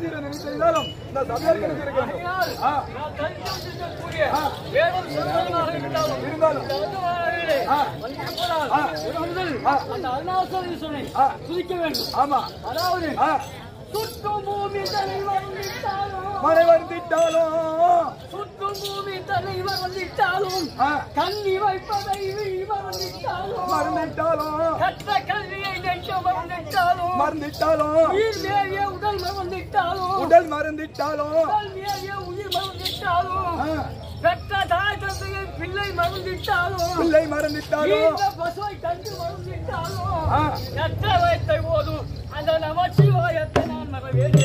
தீர நினைத்திருந்தாலும் இந்த சபையார் கிடைத்திருக்கிறோம் ஆ, நான் தெரிந்து வந்திருக்கக்கூடிய ஆ. வேதம் சொல்வதாக இருந்தாலும் இருந்தாலும் இந்த அருள்வாளிகளே ஆ. வந்திருப்பதால் ஆ. முதல் ஆ. அந்த அருணாசலேஸ்வரனை ஆ. துதிக்க வேண்டும் ஆமா அதாவது ஆ, சுற்றும் பூமி தலைவர் வந்திட்டாலும் மழை வந்துட்டாலும் சுற்றும் பூமி தலைவர் வந்திட்டாலும் ஆ, கண்ணி வைப்பதை இவர் வந்திட்டாலும் மறந்துட்டாலும் கற்ற கல்வியை நெஞ்ச மறந்துட்டாலும் மறந்துட்டாலும் உயிர் மேலிய உடல் மறந்துட்டாலும் உடல் மறந்துட்டாலும் உடல் மேலிய உயிர் மறந்துட்டாலும் ஆ, பெற்ற தாய் தந்தையை பிள்ளை மறந்துட்டாலும் பிள்ளை மறந்துட்டாலும் இந்த பசுவை கண்டு மறந்துட்டாலும் ஆ, நற்ற வயத்தை போதும் அந்த நமச்சிவாயத்தை நான் மறவேன்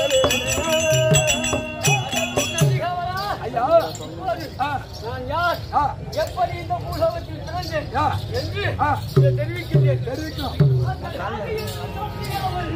ஐயா இப்போது ஆ, நான் யார் ஆ, எப்படி இந்த பூலோகத்தில் பிறந்தேன் யா, என்று ஆ, இதை தெரிவிக்கின்றேன் தெரிவிக்கும் அந்த தாயின் தொட்டியவள்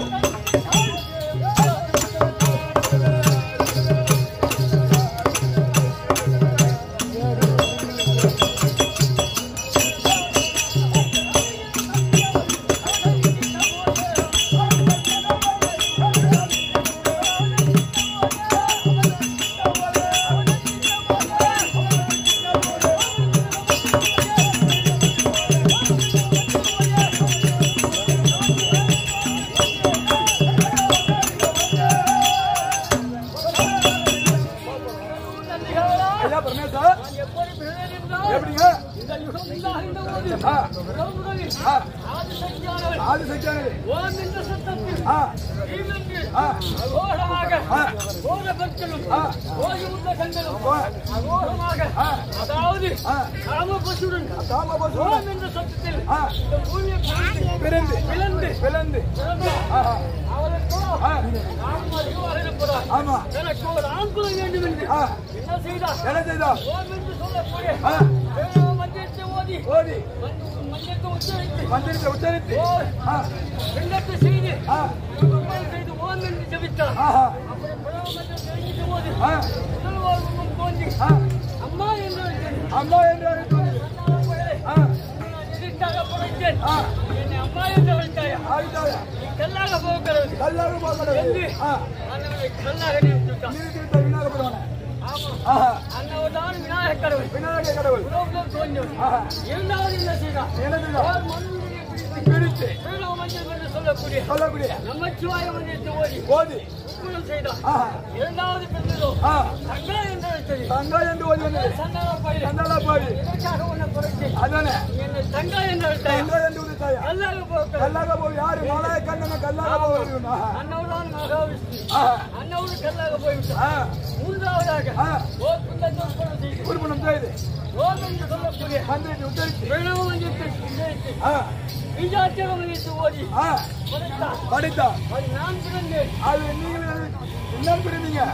நன்றிகளா ஐயா பரமேசா நான் எப்படி பிறந்தேன் என்றால் எப்படிங்க இந்த யுகம் உண்டாகின்ற போது ஆ. முதல் முதலில் ஆ. ஆதிசக்தியானவள் ஆதி சக்தியானது ஓம் என்ற சத்தத்தில் ஆ, ஈவென்று ஆ. அகோரமாக ஆ. கோர பக்தனும் ஆ. ஓய்வு உள்ள கண்களும் ஆ. அகோரமாக ஆ. அதாவது ஆ. காமபசுடன் தாம பசு ஓம் என்ற சத்தத்தில் ஆ. இந்த பூமியை பிளந்து பிறந்து பிளந்து பிளந்து பிறந்தார். ஆஹா, அவளுக்கோ ஆ, நாம் அதிகமாக இருப்பதால் ஆமா எனக்கு ஒரு ஆண் குழந்தை வேண்டும் என்று ஆ, என்ன செய்தார் என்ன செய்தா ஓம் என்று சொல்லக்கூடிய ஆ, வேணாம் மந்திரத்தை ஓதி ஓதி மந்திர- மந்திரத்தை உச்சரித்து மந்திரத்தை உச்சரித்து ஆ, விண்ணப்பத்தை செய்து ஆ, விண்ணப்பம் செய்து ஓம் என்று ஜெபித்தார் ஆஹா, அப்புறம் பிரணவ மந்திரம் தெரிவித்த போது ஆ, முதல் வாழ்வும் தோன்றி ஆ, அம்மா என்று அழைத்தது. அம்மா என்று அழைத்தது. அண்ணாமலை, ஆ, நான் எதிர்த்தாக படைத்தேன். ஆ, என்னை அம்மா என்று அழைத்தாயா ஆயிட்டாயா? நீ கல்லாக போகிறது கல்லாக போகிறது. என்று ஆ, அண்ணவனை கல்லாக நிறுத்திவிட்டான் நீதி தீர்த்த விநாயகப் பெருமானே. ஆமா ஆஹா, அண்ணவர் தான் விநாயகக் கடவுள் விநாயக கடவுள் உலோகம் தோன்றியவர் ஆஹா, இரண்டாவது என்ன செய்தார் என்ன செய்தா? அவர் மண்ணுடைய பிடித்து பிடித்து பிரணவ மந்திரம் என்று சொல்லக்கூடிய சொல்லக்கூடிய நமச்சிவாய மந்திரத்தை ஓதி ஓதி உட்குணம் செய்தார் ஆஹா, இரண்டாவது பிறந்ததோ ஆ, சங்கா என்று அழைத்தது தங்கா என்று ஓதி வந்தது. சந்தான பயிர் சந்தாலா பாடி. எதற்காக உன்னை குறைத்தேன் அதானே என்னை தங்கா என்று அழைத்தாயா தங்கா என்று உதித்தாயா? கல்லாக போகிறது கல்லாக போய் யாரு மலைய கண்ணன கல்லாக போகிறது ஆஹா, அன்னவுதான் மகாவிஷ்ணு ஆஹா, அன்னவுடு கல்லாக போய்விட்டார் ஆ, மூன்றாவதாக ஆ, ஓர் புத்தகத்தை உட்பட செய்து உறுப்பினம் செய்து ஓம் என்று சொல்லக்கூடிய மந்திரத்தை உச்சரித்து பிரணவ மந்திரத்தை உச்சரித்து ஆ, பீஜாட்சரம் வைத்து ஓதி ஆ, படைத்தார் படித்தா அது நான் பிறந்தேன் அது நீங்கள் என்ன பிரிந்தீங்க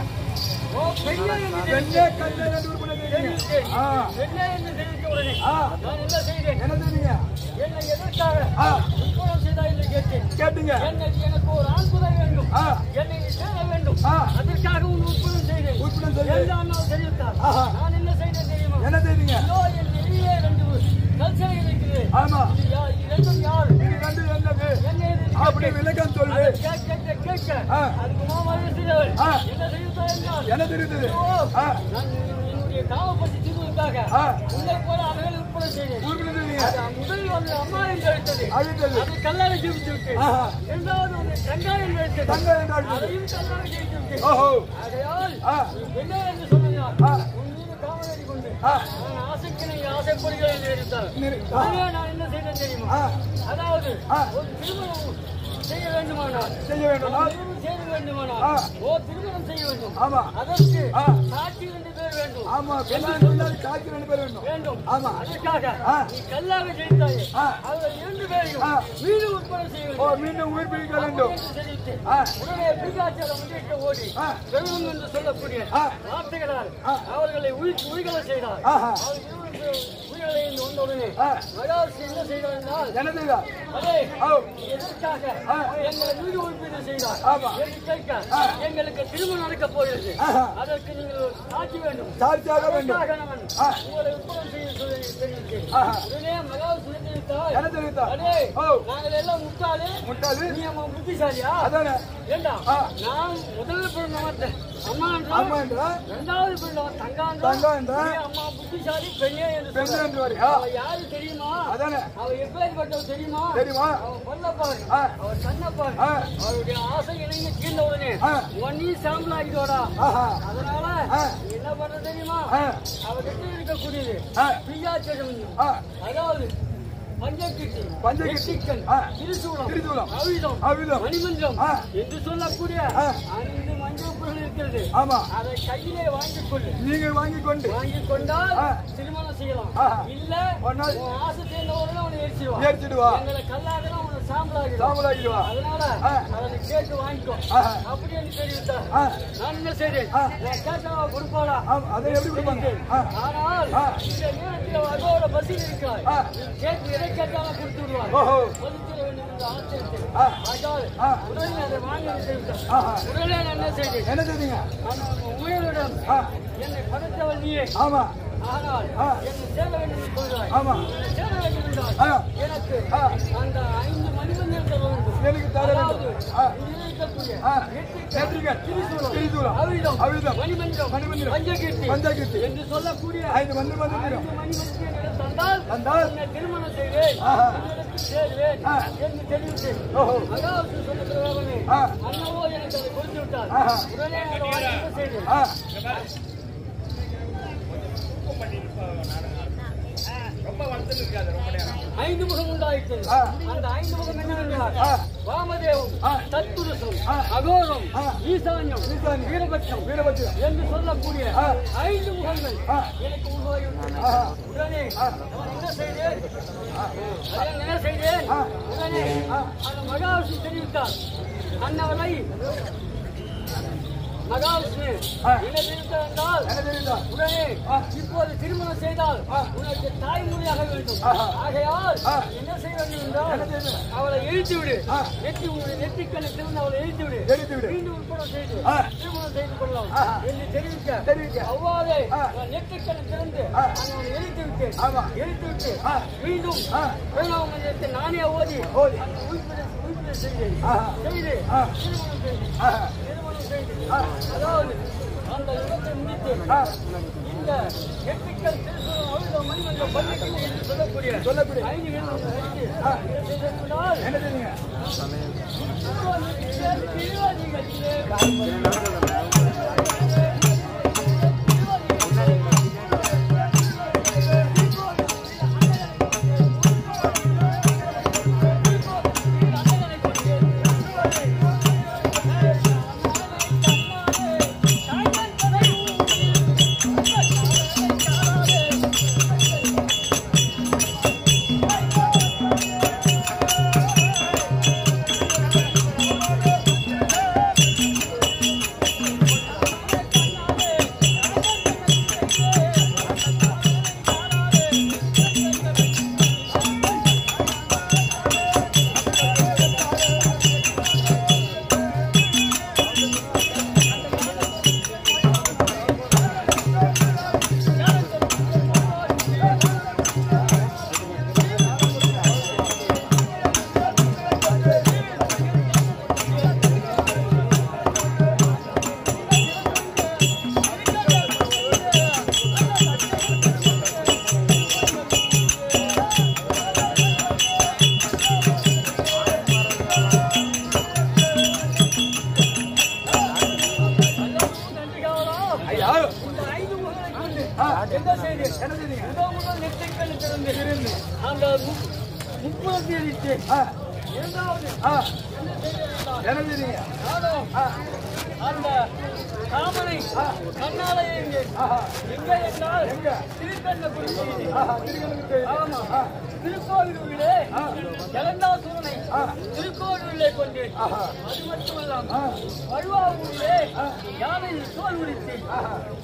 ஓ பெண்ணே என்று பெண்ணே கண்ணே என்று உறுப்பினர் செய்தீங்க தெரிவித்தேன் ஆ, பெண்ணே என்று தெரிவித்த உடனே ஆ, நான் என்ன செய்தேன் என்ன செய்தீங்க என்னை எதற்காக ஆ, உட்படம் செய்தா என்று கேட்டேன் கேட்டீங்க என்னை எனக்கு ஒரு ஆண் குறை வேண்டும் ஆ, என்னை நீ சேர வேண்டும் ஆ, அதற்காக உன் உட்படம் செய்தேன் உறுப்பினர் செய்து எல்லாம் நான் தெரிவித்தார் ஆஹா. நான் என்ன செய்தேன் தெரியுமா என்ன செய்தீங்க இதோ என் வெளியே ரெண்டு கல்சனை இருக்கிறது ஆமா இது யா- இது ரெண்டும் யார் இது ரெண்டு என்னது என்ன இது அப்படி விளக்கம் சொல்லு அதை கேட்க கேட்க கேட்க ஆ. அதுக்கு மாமா செய்தவள் ஆ. என்ன செய்தா என்றால் என்ன தெரியுது ஆ, நான் என்னுடைய காமப்பட்டு தீர்வுக்காக ஆ. உன்னை போல அவைகளை உட்பட செய்தேன் உறுப்பினர் செய்தீங்க அது முதலில் வந்து அம்மா என்று அழைத்தது அழித்தது அதை கல்லாக ஜெபித்து விட்டு ஆஹா, இரண்டாவது ஒன்று தங்கா என்று அழைத்தது தங்க என்று அழித்தது அதையும் கல்லாக ஜெயித்து விட்டு ஓஹோ ஆகையால் ஆ, நீ என்ன என்று சொன்னால் ஆ. உன் மீது காவலடி கொண்டு ஆ, நான் ஆசைக்கு நீ ஆசைப்படுகிறேன் என்று எடுத்தார் நிறு- ஆ, உடனே நான் என்ன செய்தேன் தெரியுமா ஆ, அதாவது ஆ. ஒரு திருமணம் செய்ய வேண்டுமானால் செய்ய வேண்டும்னால் திருமணம் செய்ய வேண்டுமானால் ஆ. ஓ திருமணம் செய்ய வேண்டும் ஆமா அதற்கு ஆ. சாட்சி ரெண்டு பேர் வேண்டும் ஆமா கல்யாணம் பின்னாடி காய்ச்சி ரெண்டு பேர் வேண்டும் வேண்டும் ஆமா அதற்காக ஆ. நீ கல்லாக ஜெயித்தாயே ஆ. அவர்கள் இரண்டு பேரையும் ஆ. மீது உட்பட செய்ய ஓ வேண்டும் மீண்டும் உயிர் பிடிக்க வேண்டும் என்று தெரிவித்து ஆ. உடனே பிரிகாச்சாரம் முன்னேற்ற ஓடி ஆ. வெறும் என்று சொல்லக்கூடிய ஆ. வார்த்தைகளால் ஆ. அவர்களை உயிர் உயிர்களை செய்தார் ஆஹா அவர் இருவரும் வீடுகளை இருந்து வந்தவுடனே ஆ. மகாவிஷ்ணு என்ன செய்தார் என்றால் என்ன செய்தார் அதே ஓ எதற்காக ஆ. எங்களை வீடு ஒழிப்பீடு செய்தார் ஆமா. என்று கேட்க ஆ. எங்களுக்கு திருமணம் நடக்க போகிறது ஆஹா. அதற்கு நீங்கள் ஒரு சாட்சி வேண்டும் சாட்சியாக வேண்டும் அதற்காக நான் ஆ. உங்களை ஒப்புதல் செய்ய சொல்லி தெரிவித்தேன் ஆஹா. உடனே மகாவிஷ்ணு தெரிவித்தார் என்ன தெரிவித்தார் அடே ஓ நாங்கள் எல்லாம் முட்டாளு முட்டாளு நீ அம்மா புத்திசாலியா அதானே ஏண்டா ஆ. நான் முதல்ல பிறந்தவன் அம்மா அம்மா என்றால் என்றா இரண்டாவது பிறந்தவன் தங்கா தங்கா என்றா? நீ அம்மா புத்திசாலி பெண்ணே என்று பெண்ணு சொல்றார். என்று வரியா அவ யாரு தெரியுமா அதானே அவ எப்பேற்பட்டவ தெரியுமா தெரியுமா அவ பொண்ண பாரு ஆ. அவ கண்ண பாரு ஆ. அவருடைய ஆசை இணைந்து கீழ்ந்த உடனே ஆ. ஒன்னையும் சாம்பல் ஆகிட்டோடா ஆஹா அதனால ஆ. நீ என்ன பண்ற தெரியுமா ஆ. அவகிட்ட இருக்கக்கூடியது ஆ. பிரியாச்சரம் ஆ அதாவது பஞ்சக்கிட்டி பஞ்சகிட்டி. எட்டிக்கல், ஆ. திரிசூலம் திரிசூலம். அவிதம் அவிதம். மணிமந்திரம் ஆ. என்று சொல்லக்கூடிய ஆ. ஐந்து மஞ்சள் பொருள் இருக்கிறது ஆமா அதை கையிலே வாங்கிக் கொள்ளு நீங்கள் வாங்கி கொண்டு வாங்கிக் கொண்டால் ஆ. திருமணம் செய்யலாம் ஆ. இல்ல ஒரு நாள் உன் ஆசை சேர்ந்த உடனே அவனை எரிச்சிடுவான் ஏறிச்சிடுவா எங்களை கல்லாதான் அவனை சாம்பலாகிடும் சாம்பலாகிடுவா அதனால ஆ. அதை கேட்டு வாங்கிக்கோ ஆஹா. அப்படி என்று தெரிவித்தார் ஆ நான் என்ன செய்தேன் ஆ. நான் கேட்டா அவ கொடுப்பாளா ஆம், அதை எப்படி கொடுப்பாங்க ஆ ஆனால் ஆ. இந்த நேரத்தில் அதோட பசி இருக்கிறாய் ஆ. கேட்டு எதை கேட்டாலும் கொடுத்து விடுவார் ஓஹோ பசித்திர வேண்டும் என்று ஆச்சரித்தேன் ஆ. ஆகையால் ஆ. உடனே அதை வாங்கி தெரிவித்தார் ஆஹா உடனே நான் என்ன செய்தேன் என்ன செய்தீங்க நான் உமையனிடம் ஆ என்னை படைத்தவள் நீயே ஆமா ஆனால் ஆ. என்னை சேர வேண்டும் என்று சொல்கிறாய் ஆமா என்னை சேர வேண்டும் என்றால் ஆ. எனக்கு ஆ. அந்த ஐந்து மணிமந்திரம் தர வேண்டும் எனக்கு தர வேண்டும். அதாவது, ஆ. இங்கே இருக்கக்கூடிய ஆ. நெற்றிக்கண், நெற்றிக்கண், திரிசூலம், திரிசூலம், அவிழ்தம், அவிழ்தம், மணிமந்திரம், மணிமந்திரம், பஞ்சகீர்த்தி பஞ்சகீர்த்தி என்று சொல்லக்கூடிய ஐந்து மணி ஐந்து வந்துடும் மணிமந்திரம் எனக்கு தந்தால் தந்தால் உன்னை திருமணம் செய்வேன் ஆஹா. உன்னிடத்தில் சேருவேன் ஆ. என்று தெரிவித்தேன் ஓஹோ அதாவது சொன்ன பிரகாரமே ஆ. அண்ணவோ எனக்கு அதை கொடுத்து விட்டார் ஆஹா. உடனே அதை வாங்கி என்ன செய்தேன் ஆ ஐந்து முகம் உண்டாயிட்டது ஆ. அந்த ஐந்து முகம் என்னவென்றால் ஆ. வாமதேவம் ஆ. தத்புருஷம் ஆ. அகோரம் ஆ. ஈசான்யம் ஈசான்யம். வீரபட்சம் வீரபத்திரம் என்று சொல்லக்கூடிய ஆ. ஐந்து முகங்கள் ஆ. எனக்கு உருவாகிவிட்டன ஆஹா உடனே ஆ. நான் என்ன செய்தேன் அதில் என்ன செய்தேன் ஆ. உடனே ஆ. அந்த மகாவிஷ்ணு தெரிவித்தார் அன்னவரை மகாவிஷ்ணு ஆ. என்ன தெரிவித்தார் என்றால் என்ன தெரியுதா உடனே ஆ. இப்போது திருமணம் செய்தால் ஆ. உனக்கு தாய்மொழியாக வேண்டும் ஆஹா. ஆகையால் ஆ. என்ன செய்ய வேண்டும் என்றால் என்ன செய்யணும்? அவளை எழுத்து விடு ஆ. நெற்றி உன்னுடைய நெற்றிக்கணத்திலிருந்து அவளை எழுத்து விடு எழுத்து விடு. மீண்டும் உட்படம் செய்து ஆ. திருமணம் செய்து கொள்ளலாம் ஆஹா. என்று தெரிவிக்க தெரிவிக்க. அவ்வாறே ஆ. நான் நெற்றிக்கணத்திலிருந்து ஆ. நான் அவனை எழுத்து விட்டேன் ஆமா. எழுத்து விட்டு ஆ. மீண்டும் ஆ. பிரணவ மந்திரத்தை நானே ஓதி ஓதி. அந்த உயிர்ப்பிட உயிர்ப்பிட செய்தேன் ஆஹா. செய்து ஆ. திருமணம் செய்து ஆஹா திருமணம் செய்து ஆ. அதாவது அந்த யுகத்தை முடித்து ஆ இந்த எட்டுக்கள் திருசூலம் அழுத மணிமண்டலம் பள்ளிக்கட்டு என்று சொல்லக்கூடிய சொல்லக்கூடிய. ஐந்து வீரர்கள் அடித்து ஆ. என்ன செய்திருக்கிறார்? என்ன செய்தீங்க ஐயா இந்த ஐந்து முகங்களை கொண்டு ஆ என்ன செய்தேன்? என்ன செய்தீங்க முதல் முதல் நெற்றிக்கண் திறந்து அந்த மு- முப்புறத்தை அடித்து ஆ இரண்டாவது ஆ என்ன செய்தேன் என்றால், என்ன செய்தீங்க நானும் ஆ அந்த காமனை கண்ணாலே எங்கே ஆஹா எங்கே என்றால் எங்க? திருக்கண்ணபுரி செய்தி. ஆஹா திருக்கணுக்கு ஆமா ஆ திருக்கோவிலூரிலே ஆ. ஜலந்தாசுரனை ஆ. திருக்கோவிலூரிலே கொண்டு ஆஹா. அது மட்டுமல்லாமல் ஆ வழுவாவூரிலே ஆ. யானை தோல் உரித்து ஆஹா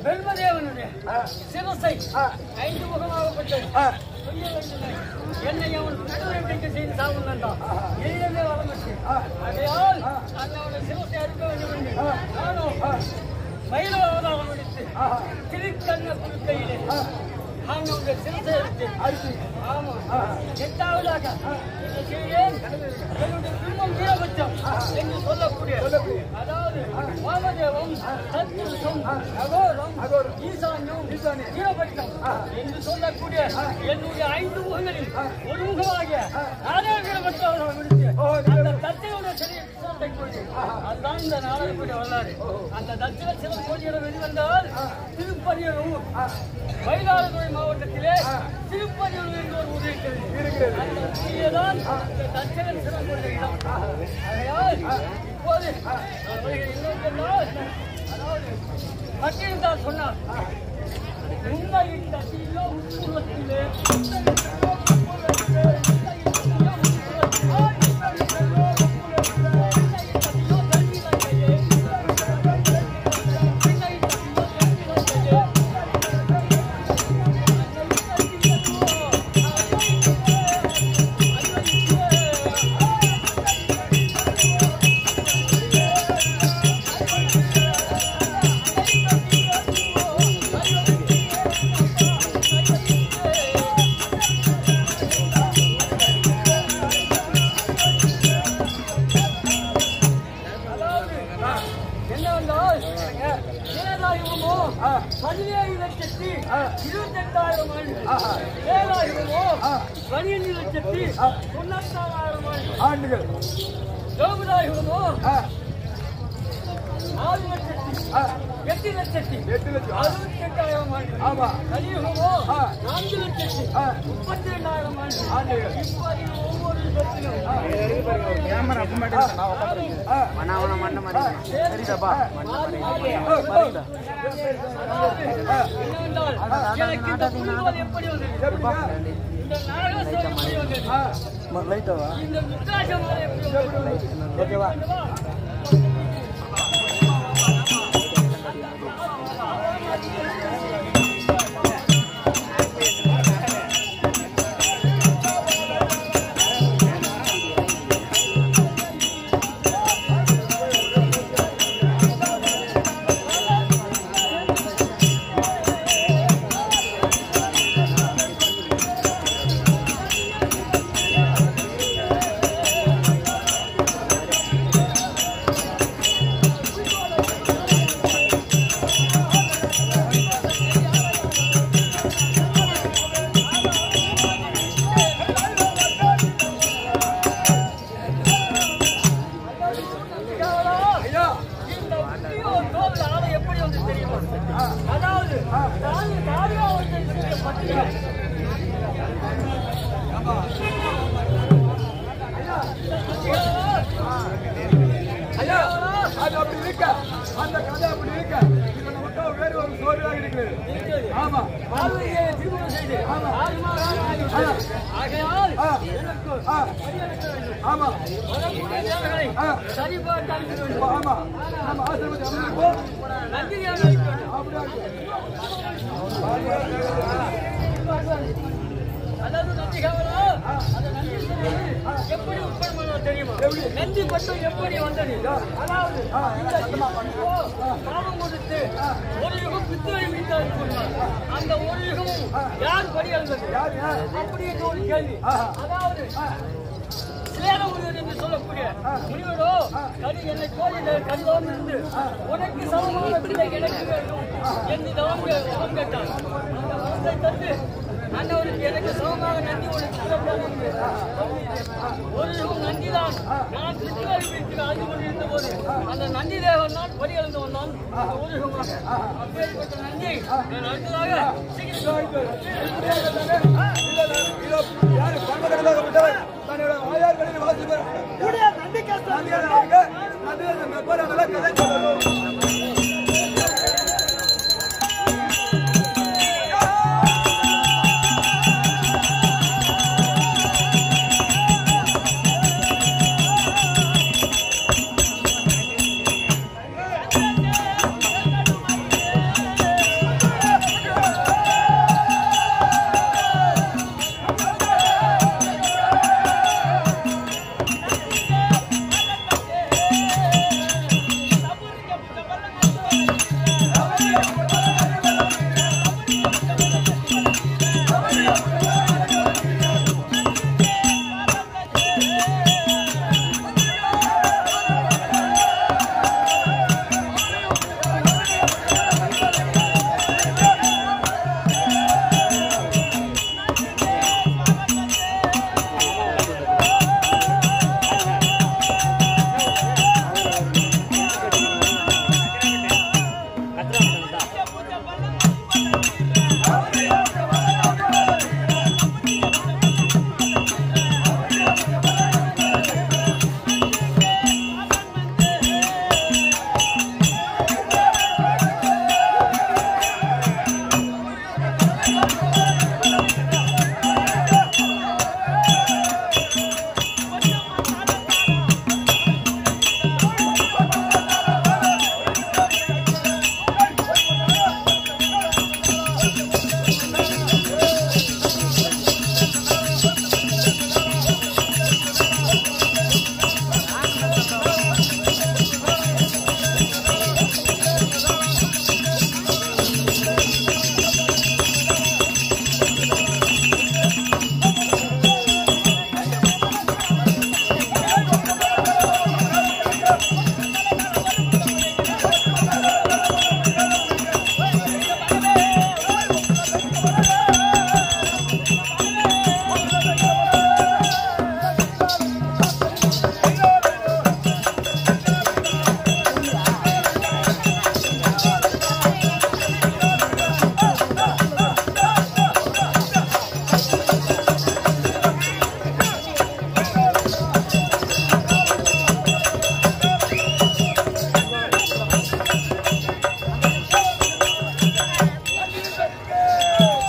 பிரம்மதேவனுடைய ஆ. சிரசை ஆ. ஐந்து முகமாகப்பட்டது ஆ. சொல்ல வேண்டுமே. என்னை அவன் நடுவரட்டைக்கு செய்து சாவும் வேண்டாம் எளியவே வளர்ந்துச்சு ஆ. ஆகையால் ஆ. அண்ணாவுடைய சிரசை அறுக்க வேண்டும் என்று ஆ. நானும் ஆ. மயில அவதாரம் எடுத்து ஆஹா. திருக்கண்ண குறுக்கையிலே ஆ. அவனுடைய சிரசை எடுத்து அரிசி ஆமா ஆ. எட்டாவதாக என்ன செய்தேன்? என்னுடைய குடும்பம் வீரபட்சம் என்று சொல்லக்கூடிய சொல்லக்கூடிய. அதாவது வாமதேவம் சத்யுஷம் அகோரம் அகோரம். ஈசான்யம் ஈசான்யம். வீரபட்சம் ஆ. என்று சொல்லக்கூடிய என்னுடைய ஐந்து முகங்களில் ஒரு முகமாகிய நானே வீரபட்சம் விடுத்து ஓ, அந்த தத்தையோட சிலை சிறப்பை கொண்டு அதுதான் இந்த நாடகத்துடைய வரலாறு அந்த தட்சிண சிலை கோடியோட வெளிவந்தால் திருப்பதியூர் மயிலாடுதுறை மாவட்டத்திலே திருப்பதியூர் என்று ஒரு ஊர் இருக்கிறது இருக்கிறது. அந்த ஊரிலேதான் இந்த தட்சிண சிலை கோடி இடம் ஆகையால் இப்போது நான் வருகிறேன் என்னவென்றால், அதாவது பட்டினத்தார் சொன்னார் உண்மையின் தட்டிலோ உட்புறத்திலே அதாவது என்னவென்றால் ஏழாயிரமோ பதினேழு லட்சத்தி இருபத்தெட்டாயிரம் ஆண்டு ஆஹா. ஏழாயிரமோ ஆ. பனிரெண்டு லட்சத்தி தொண்ணூத்தாறாயிரம் ஆண்டு ஆண்டுகள் யோகதாயிரமோ ஆ. ஆறு லட்சத்தி ஆ. எட்டு லட்சத்தி எட்டு லட்சம் அறுபத்தி எட்டாயிரம் ஆண்டு ஆமா கலியுகமோ ஆ. நான்கு லட்சத்தி ஆ. முப்பத்தி ரெண்டாயிரம் ஆண்டு ஆண்டுகள் இப்படி ஒவ்வொரு இடத்திலும் கேமரா அப்ப மாட்டேன் நான் உட்காந்துருக்கேன் ஆ. மண்ணா அவன மண்ண மாதிரி சரிதாப்பா மாறி மாறி ஆ. என்னவென்றால், எனக்கு இந்த புரிதல் எப்படி வந்தது? எப்படிங்க? இந்த நாகஸ்வரம் எப்படி வந்தது? ஆ. லைட்டாவா இந்த முத்ராஜம் எப்படி வந்தது? ஓகேவா ஐயா இந்த புதிய தோல் ஆடை எப்படி வந்தது தெரியுமா? அதாவது தாலி தாலியாவட்டத்தினுடைய பட்டியல். ஐயா அது அப்படி இருக்க அந்த கதை அப்படி இருக்க இது நமக்கு வேறு ஒரு சோர்வாக இருக்கிறது ஆமா பார்வையை திருமணம் செய்து ஆறு மாதம் ஆகிவிட்டது. ஆகையால் ஆ. எனக்கு ஆ. பணியளிக்க வேண்டும். ஆமா வரக்கூடிய தேவர்களை ஆ. சரிபார்த்து அனுப்ப வேண்டும். ஆமா நம்ம ஆசிரமத்தை அப்படி இருப்போம் நன்றியாக அளிக்க வேண்டும். அதாவது நந்தி காவலா, அந்த நந்தி சொல்வது எப்படி உட்படுமோ தெரியுமா? நந்தி பட்டம் எப்படி வந்தது? அதாவது இந்த யுகமோ பாவம் கொடுத்து ஒரு யுகம் பித்தளை விட்டார் சொன்னார். அந்த ஒரு யுகமும் யார் படியல்வது அப்படி என்று ஒரு கேள்வி அதாவது சேர முனிவர் என்று சொல்லக்கூடிய முனிவரோ கடி என்னை கோயில கடிதம் இருந்து உனக்கு சமமான பிள்ளை எனக்கு வேண்டும் என்று தவம் கே- வரம் கேட்டான் அந்த வரத்தை தந்து அண்ணவருக்கு எனக்கு சமமாக நன்றி உனக்கு பிறப்பான் என்று ஒரு யுகம் நந்திதான் நான் சிற்றுவரி வீட்டில் ஆழ்ந்து கொண்டிருந்த போது அந்த நந்தி தேவன் தான் படி எழுந்து வந்தான் அந்த ஒரு யுகமாக அப்பேற்பட்ட நந்தி நான் அடுத்ததாக சீக்கிரம் யாரு பங்கடலாக விட்டவர் தன்னோட ஆயார்களில் வாசிப்பவர் நந்தியாக நந்தியாக மெப்பரங்களை கதை சொல்லணும் ஆ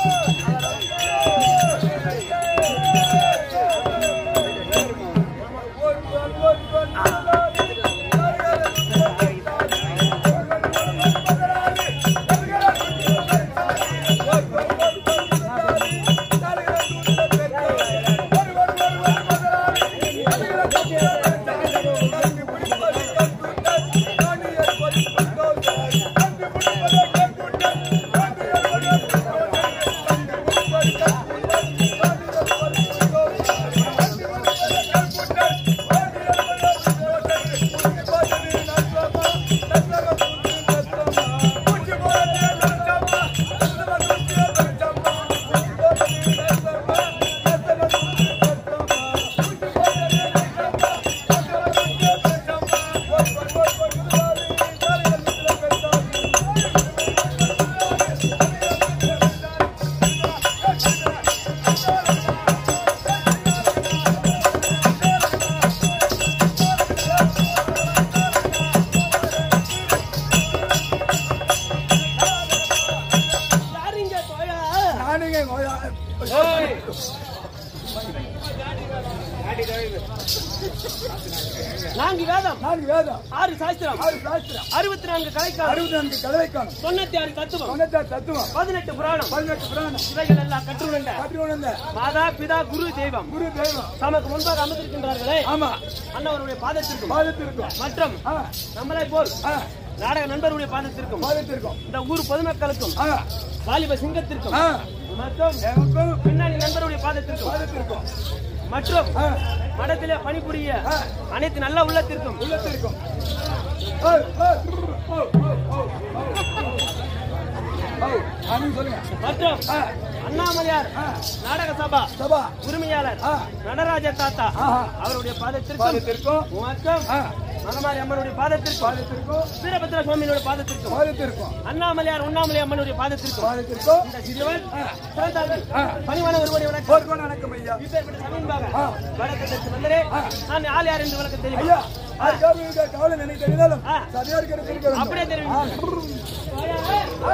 யாருங்க தோழா நானுங்க கோயா- நான்கு வேதம் நான்கு வேதம் ஆறு சாஸ்திரம் ஆறு சாஸ்திரம் அறுபத்தி நான்கு கலைக்காலம் அறுபத்தி நான்கு கலவைக்கானம் தொண்ணூத்தி ஆறு தத்துவம் தொண்ணூத்தாறு தத்துவம் பதினெட்டு புராணம் பதினெட்டு புராணம் இவைகள் எல்லாம் கற்றுணர்ந்த காட்டி உணர்ந்த மாதா பிதா குரு தெய்வம் குரு தெய்வம் தமக்கு முன்பாக அமர்ந்திருக்கின்றார்களே ஆமா அண்ணவருடைய பாதத்திற்கும் பாதத்திற்கும் மற்றும் ஆ, நம்மளை போல் ஆ, நாடக நண்பருடைய பாதத்திற்கும் பாதத்திற்கும் இந்த ஊர் பொதுமக்களுக்கும் ஆ, வாலிப சிங்கத்திற்கும் ஆ, மற்றும் எனக்கும் பின்னணி நண்பருடைய பாதத்திற்கும் பாதத்திற்கும் மற்றும் ஆ, மடத்திலே பணிபுரிய ஆ. அனைத்து நல்ல உள்ளத்திற்கும் உள்ளத்திற்கும் ஓ, ஓ, ஓ, ஓ, ஓ, ஓ. ஓ, ஆ, நீங்க சொல்லுங்க மற்றும் ஆ, அண்ணாமலையார் ஆ, நாடக சபா சபா உரிமையாளர் ஆ, நடராஜ தாத்தா ஆஹா. அவருடைய பாதத்திற்கும் பாதத்திற்கும் மற்றும் ஆ, மகமாரி அம்மனுடைய பாதத்திற்கும் பாதத்திற்கும் வீரபத்ர சுவாமியினுடைய பாதத்திற்கும் பாதத்திற்கும் அண்ணாமலையார் உண்ணாமலை அம்மனுடைய பாதத்திற்கும் பாதத்திற்கும் இந்த சிறுவன் ஆ. பிறந்தார்கள் ஆ. பணிவான ஒருவரை வணக்கம் போர்க்கோன் வணக்கம் ஐயா இப்பேற்பட்ட சமீபமாக ஆ. வணக்கத்திற்கு வந்தரே ஆ. நான் ஆள் யார் என்று விளக்க தெரியுமா ஐயா அதுக்காக இருக்க கவலை நினைத்து தெரிந்தாலும் ஆ. சரியா இருக்கிறது இருக்க வேண்டும். அப்படியே தெரியும் ஆ,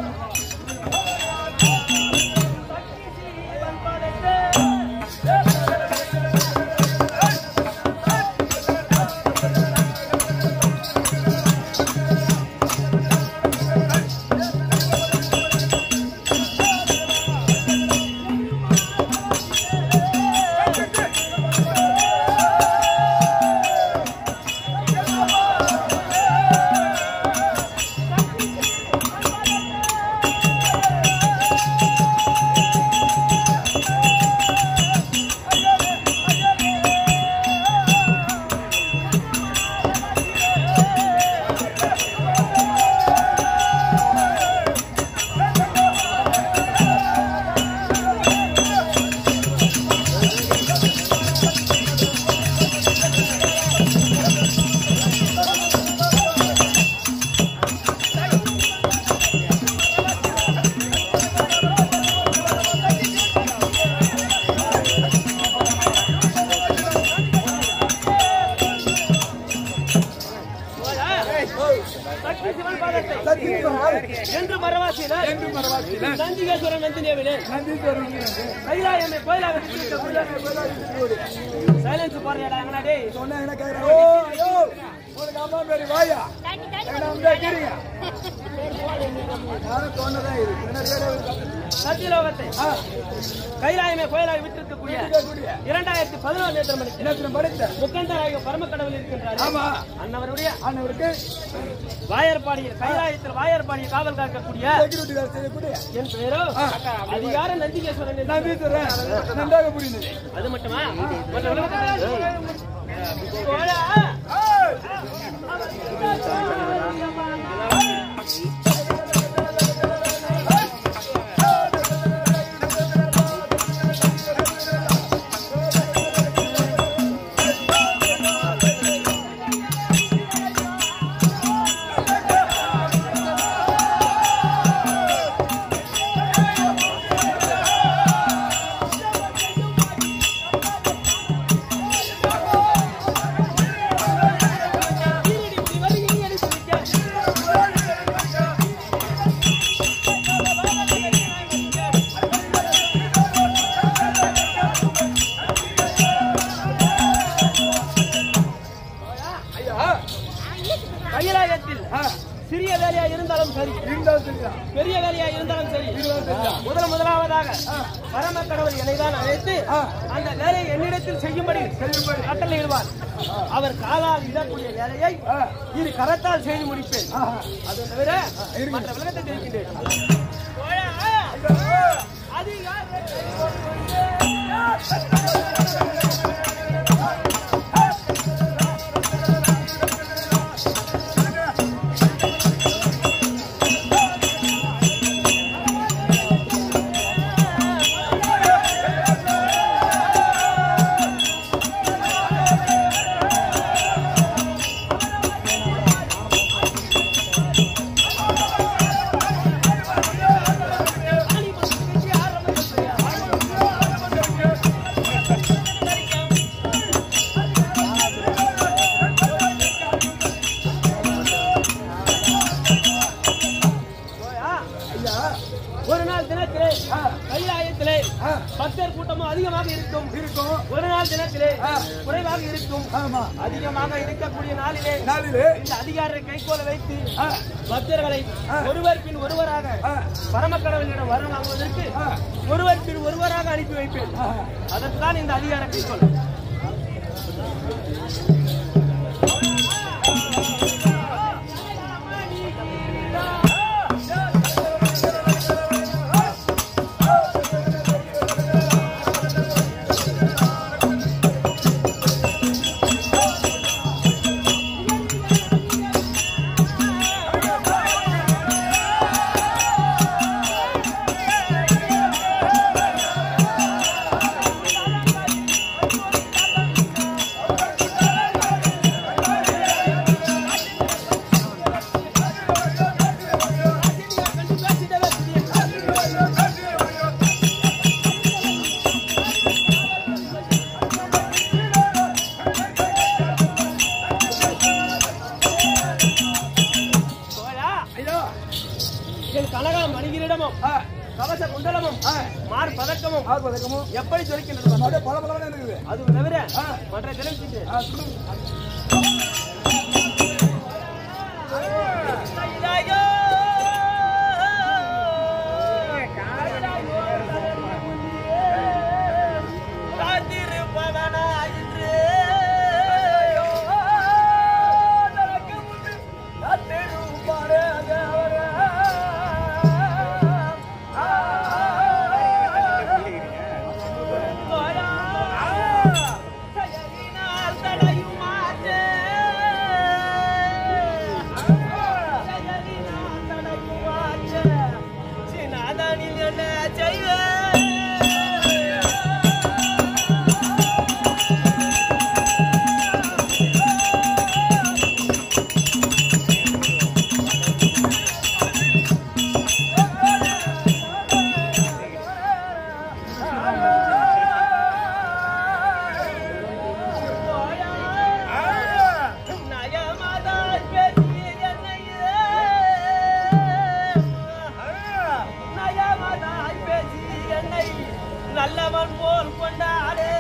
சக்தி சிவன் பாதத்தை சத்தியம் என்று மரவாசியினர் என்று மரவாசியில நந்திகேஸ்வரன் நந்தினேவிலே நந்தீஸ்வரன் கைலாயமே கோயிலாக சைலன்ஸ் போறியாடா எங்கடா டேய் சொன்னா என்ன கேக்குறேன் ஓ ஐயோ உனக்கு அம்மா பேரு வாயா என்ன வந்து கேக்குறீங்க நானும் சொன்னதான் இது என்ன ரேடியோ சத்தியலோகத்தை ஆ கைலாயமே கோயிலாக விட்டிருக்கக்கூடிய கேட்கக்கூடிய இரண்டாயிரத்தி பதினோரு நேற்று மணிக்கு என்ன படித்த முக்கந்தராக பரமக்கடவுள் இருக்கின்றார் ஆமா அன்னவருடைய ஆனவருக்கு வாயர்பாடிய கைலாயத்தில் வாயர்பாடிய காவல் காக்கக்கூடிய செக்யூரிட்டி வேலை செய்யக்கூடிய என் பெயரோ ஆ. அதிகார நந்திகேஸ்வரன் என்று. நந்தீஸ்வரன் நன்றாக புரிந்தது அது மட்டுமா மற்ற விளக்கத்தை- கோலா. ஈரடி முடி வருகை எடுத்து வைக்க. முன்பதாக பரம கடவுள் என்னைதான் அழைத்து அந்த வேலையை என்னிடத்தில் செய்யும்படி செய்யும்படி. கட்டளையிடுவார் அவர் காலால் இடக்கூடிய வேலையை இரு கரத்தால் செய்து முடிப்பேன் அது தவிர மற்ற விளக்கத்தை தெரிவிக்கின்றேன் ஒரு நாள் தினத்திலே கைலாயத்திலே பக்தர் கூட்டமும் அதிகமாக இருக்கும் இருக்கும் ஒரு நாள் தினத்திலே ஆ. குறைவாக இருக்கும் ஆமா அதிகமாக இருக்கக்கூடிய நாளிலே நாளிலே இந்த அதிகாரை கைகோல வைத்து ஆ. பக்தர்களை ஆ. ஒருவர் பின் ஒருவராக ஆ. பரமக்கடவுளிடம் வரம் வாங்குவதற்கு ஆ. ஒருவர் பின் ஒருவராக அனுப்பி வைப்பேன் ஆ. அதற்குதான் இந்த அதிகார கைகோல் சோழா, ஐயா என் கனகா மணிகிரிடமும் ஆ, கவச குண்டலமும் ஆ. மார் பதக்கமும் ஆறு பதக்கமும் எப்படி ஜொலிக்கின்றது அப்படியே பல பலன்னு இருக்குது அது தவிர ஆ. மற்ற தெரிவிக்கிட்டு ஆ, சொல்லுங்க. நல்லவன் போல் கொண்டாடு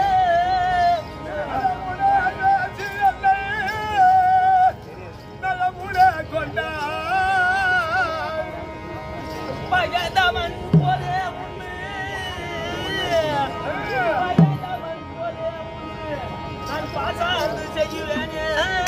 பயந்தவன் போலே உண்டு பயந்தவன் போலே உண்டு நான் பாசாந்து செய்வேனே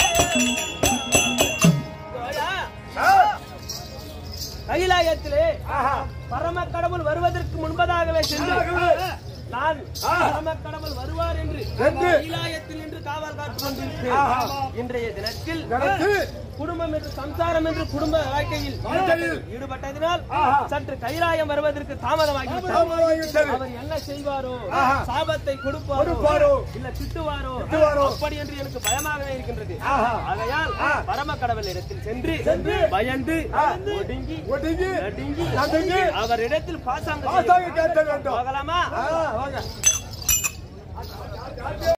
கைலாயத்திலே பரம கடவுள் வருவதற்கு முன்பதாகவே சென்று நான் பரம கடவுள் வருவார் என்று என்று. கைலாயத்தில் என்று காவல் காத்துக் கொண்டிருக்கிறேன் இன்றைய தினத்தில் தினத்தில் குடும்பம் என்று சம்சாரம் என்று குடும்ப வாழ்க்கையில் வாழ்க்கையில் ஈடுபட்டதினால் ஆஹா. சற்று கைலாயம் வருவதற்கு தாமதமாகிவிட்டது தாமதமாகிவிட்டது. அவர் என்ன செய்வாரோ ஆஹா. சாபத்தை கொடுப்பாரோ கொடுப்பாரோ. இல்ல திட்டுவாரோ திட்டுவாரோ. அப்படி என்று எனக்கு பயமாகவே இருக்கின்றது ஆஹா. ஆகையால் ஆ. பரம கடவுள் இடத்தில் சென்று சென்று. பயந்து ஆ. ஒடுங்கி ஒடுங்கி நடுங்கி நடுங்கி அவரிடத்தில் பாசாங்க பாசாங்க கேட்க வேண்டும் போகலாமா ஆ, வாங்க